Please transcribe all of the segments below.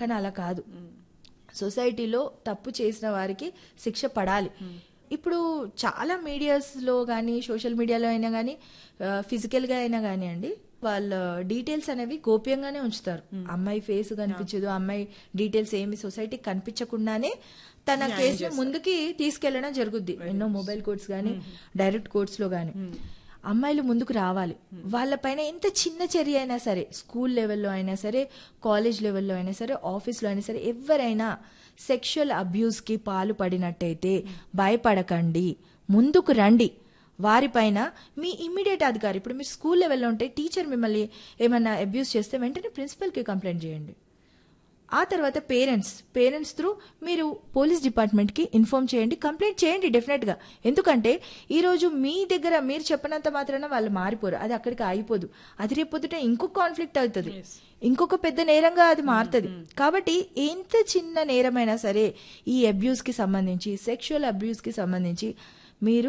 కానీ అలా కాదు సొసైటీలో తప్పు చేసిన వారికి శిక్ష పడాలి ఇప్పుడు చాలా మీడియాస్లో కానీ సోషల్ మీడియాలో అయినా కానీ ఫిజికల్గా అయినా కానీ అండి వాళ్ళ డీటెయిల్స్ అనేవి గోప్యంగానే ఉంచుతారు అమ్మాయి ఫేస్ కనిపించదు అమ్మాయి డీటెయిల్స్ ఏమి సొసైటీకి కనిపించకుండానే తన కేసుని ముందుకి తీసుకెళ్లడం జరుగుద్ది ఎన్నో మొబైల్ కోర్ట్స్ కానీ డైరెక్ట్ కోర్ట్స్ లో కానీ అమ్మాయిలు ముందుకు రావాలి వాళ్ళపైన ఎంత చిన్న చర్య అయినా సరే స్కూల్ లెవెల్లో అయినా సరే కాలేజ్ లెవెల్లో అయినా సరే ఆఫీస్లో అయినా సరే ఎవరైనా సెక్షువల్ అబ్యూస్కి పాలు పడినట్టయితే భయపడకండి ముందుకు రండి వారిపైన మీ ఇమ్మీడియట్ అధికారి ఇప్పుడు మీరు స్కూల్ లెవెల్లో ఉంటే టీచర్ మిమ్మల్ని ఏమైనా అబ్యూస్ చేస్తే వెంటనే ప్రిన్సిపల్కి కంప్లైంట్ చేయండి ఆ తర్వాత పేరెంట్స్ పేరెంట్స్ త్రూ మీరు పోలీస్ డిపార్ట్మెంట్కి ఇన్ఫార్మ్ చేయండి కంప్లైంట్ చేయండి డెఫినెట్గా ఎందుకంటే ఈరోజు మీ దగ్గర మీరు చెప్పినంత మాత్రాన వాళ్ళు మారిపోరు అది అక్కడికి ఆగిపోదు అది రేపు పొద్దుట ఇంకొక కాన్ఫ్లిక్ట్ అవుతుంది ఇంకొక పెద్ద నేరంగా అది మారుతుంది కాబట్టి ఎంత చిన్న నేరమైనా సరే ఈ అబ్యూస్కి సంబంధించి సెక్షువల్ అబ్యూస్కి సంబంధించి మీరు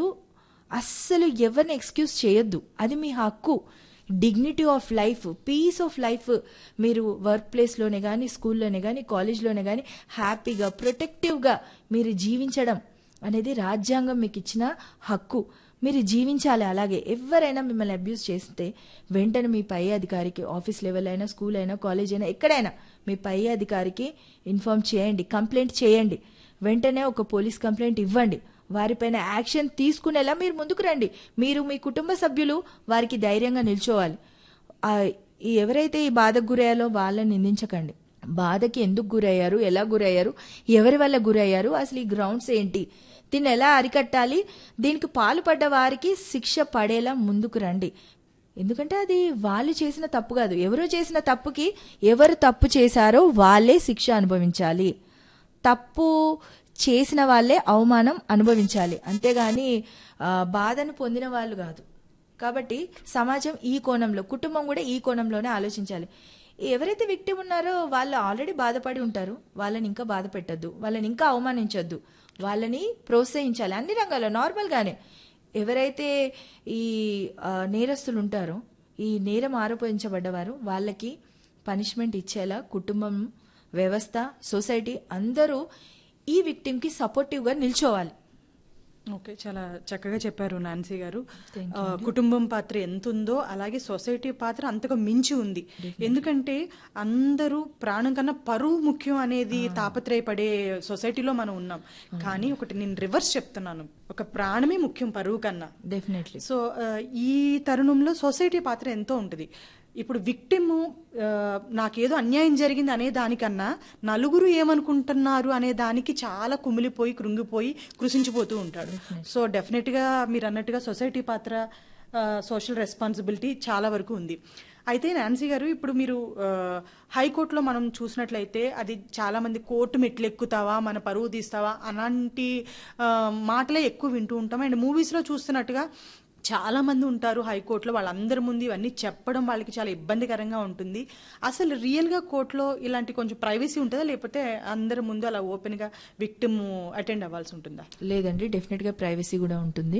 అస్సలు ఎవరిని ఎక్స్క్యూజ్ చేయొద్దు అది మీ హక్కు dignity of life peace of life మీరు వర్క్ ప్లేస్లోనే కానీ స్కూల్లోనే కానీ కాలేజ్లోనే కానీ హ్యాపీగా ప్రొటెక్టివ్గా మీరు జీవించడం అనేది రాజ్యాంగం మీకు ఇచ్చిన హక్కు మీరు జీవించాలి అలాగే ఎవరైనా మిమ్మల్ని అబ్యూస్ చేస్తే వెంటనే మీ పై అధికారికి ఆఫీస్ లెవెల్ అయినా స్కూల్ అయినా కాలేజ్ అయినా ఎక్కడైనా మీ పై అధికారికి ఇన్ఫార్మ్ చేయండి కంప్లైంట్ చేయండి వెంటనే ఒక పోలీస్ కంప్లైంట్ ఇవ్వండి వారిపైన యాక్షన్ తీసుకునేలా మీరు ముందుకు రండి మీరు మీ కుటుంబ సభ్యులు వారికి ధైర్యంగా నిల్చోవాలి ఆ, ఈ ఎవరైతే ఈ బాధకు గురయ్యాలో వాళ్ళని నిందించకండి బాధకి ఎందుకు గురయ్యారు ఎలా గురయ్యారు ఎవరి వల్ల గురయ్యారు అసలు ఈ గ్రౌండ్స్ ఏంటి దీన్ని ఎలా అరికట్టాలి దీనికి పాల్పడ్డ వారికి శిక్ష పడేలా ముందుకు రండి ఎందుకంటే అది వాళ్ళు చేసిన తప్పు కాదు ఎవరో చేసిన తప్పుకి ఎవరు తప్పు చేశారో వాళ్ళే శిక్ష అనుభవించాలి తప్పు చేసిన వాళ్ళే అవమానం అనుభవించాలి అంతేగాని ఆ, బాధను పొందిన వాళ్ళు కాదు కాబట్టి సమాజం ఈ కోణంలో కుటుంబం కూడా ఈ కోణంలోనే ఆలోచించాలి ఎవరైతే విక్టిమ్ ఉన్నారో వాళ్ళు ఆల్రెడీ బాధపడి ఉంటారు వాళ్ళని ఇంకా బాధ పెట్టద్దు వాళ్ళని ఇంకా అవమానించొద్దు వాళ్ళని ప్రోత్సహించాలి అన్ని రంగాల్లో నార్మల్గానే ఎవరైతే ఈ ఆ, నేరస్తులు ఉంటారో ఈ నేరం ఆరోపించబడ్డవారు వాళ్ళకి పనిష్మెంట్ ఇచ్చేలా కుటుంబం వ్యవస్థ సొసైటీ అందరూ ఈ విక్టిమ్కి సపోర్టివ్గా నిల్చోవాలి ఓకే చాలా చక్కగా చెప్పారు నాన్సీ గారు Thank ఆ, కుటుంబం పాత్ర ఎంత ఉందో అలాగే సొసైటీ పాత్ర అంతగా మించి ఉంది ఎందుకంటే అందరూ ప్రాణం కన్నా పరువు ముఖ్యం అనేది తాపత్రయపడే సొసైటీలో మనం ఉన్నాం కానీ ఒకటి నేను రివర్స్ చెప్తున్నాను ఒక ప్రాణమే ముఖ్యం పరువు కన్నా డెఫినెట్లీ సో ఆ, ఈ తరుణంలో సొసైటీ పాత్ర ఎంతో ఉంటుంది ఇప్పుడు విక్టిమ్ నాకేదో అన్యాయం జరిగింది అనే దానికన్నా నలుగురు ఏమనుకుంటున్నారు అనే దానికి చాలా కుమిలిపోయి కృంగిపోయి కృషించిపోతూ ఉంటాడు సో డెఫినెట్గా మీరు అన్నట్టుగా సొసైటీ పాత్ర సోషల్ రెస్పాన్సిబిలిటీ చాలా వరకు ఉంది అయితే నాన్సీ గారు ఇప్పుడు మీరు ఆ, హైకోర్టులో మనం చూసినట్లయితే అది చాలా మంది కోర్టు మెట్లు ఎక్కుతావా మన పరువు తీస్తావా అలాంటి ఆ, మాటలే ఎక్కువ వింటూ ఉంటాం అండ్ మూవీస్లో చూస్తున్నట్టుగా చాలా మంది ఉంటారు హైకోర్టులో వాళ్ళందరి ముందు ఇవన్నీ చెప్పడం వాళ్ళకి చాలా ఇబ్బందికరంగా ఉంటుంది అసలు రియల్గా కోర్టులో ఇలాంటి కొంచెం ప్రైవసీ ఉంటుందా లేకపోతే అందరి ముందు అలా ఓపెన్గా విక్టిమ్ అటెండ్ అవ్వాల్సి ఉంటుందా లేదండి డెఫినెట్గా ప్రైవసీ కూడా ఉంటుంది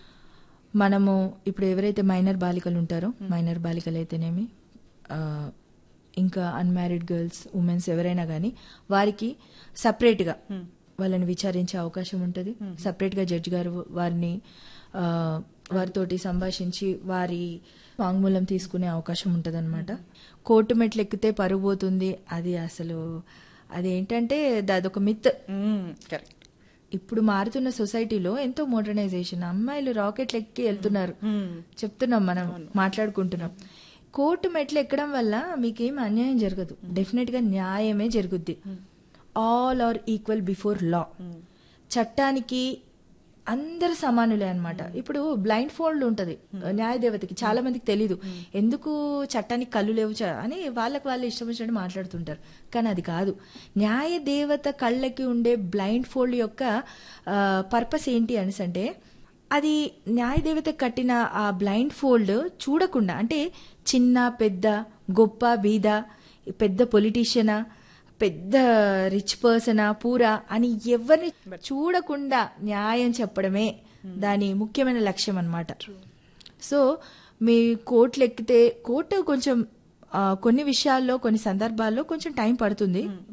మనము ఇప్పుడు ఎవరైతే మైనర్ బాలికలు ఉంటారో మైనర్ బాలికలు అయితేనేమి ఆ, ఇంకా అన్మ్యారీడ్ గర్ల్స్ ఉమెన్స్ ఎవరైనా కానీ వారికి సపరేట్గా వాళ్ళని విచారించే అవకాశం ఉంటుంది సపరేట్గా జడ్జి గారు వారిని ఆ, వారితోటి సంభాషించి వారి వాంగ్మూలం తీసుకునే అవకాశం ఉంటుంది అనమాట కోర్టు మెట్లు ఎక్కితే పరుగు పోతుంది అది అసలు అదేంటంటే అదొక మిత్ కరెక్ట్ ఇప్పుడు మారుతున్న సొసైటీలో ఎంతో మోడర్నైజేషన్ అమ్మాయిలు రాకెట్లు ఎక్కి వెళ్తున్నారు చెప్తున్నాం మనం మాట్లాడుకుంటున్నాం కోర్టు మెట్లు ఎక్కడం వల్ల మీకేం అన్యాయం జరగదు డెఫినెట్ గా న్యాయమే జరుగుద్ది all are equal before law చట్టానికి అందరు సమానులే అన్నమాట ఇప్పుడు బ్లైండ్ ఫోల్డ్ ఉంటది న్యాయదేవతకి చాలా మందికి తెలీదు ఎందుకు చట్టానికి కళ్ళు లేవు చ- అని వాళ్ళకి వాళ్ళు ఇష్టం వచ్చినట్టు మాట్లాడుతుంటారు కానీ అది కాదు న్యాయదేవత కళ్ళకి ఉండే బ్లైండ్ ఫోల్డ్ యొక్క పర్పస్ ఏంటి అనేసి అంటే అది న్యాయదేవత కట్టిన ఆ బ్లైండ్ ఫోల్డ్ చూడకుండా అంటే చిన్న పెద్ద గొప్ప బీద పెద్ద పొలిటీషియనా పెద్ద రిచ్ పర్సనా పూరా అని ఎవరిని చూడకుండా న్యాయం చెప్పడమే దాని ముఖ్యమైన లక్ష్యం అన్నమాట సో మీ కోర్టులు ఎక్కితే కోర్టు కొంచెం ఆ, కొన్ని విషయాల్లో కొన్ని సందర్భాల్లో కొంచెం టైం పడుతుంది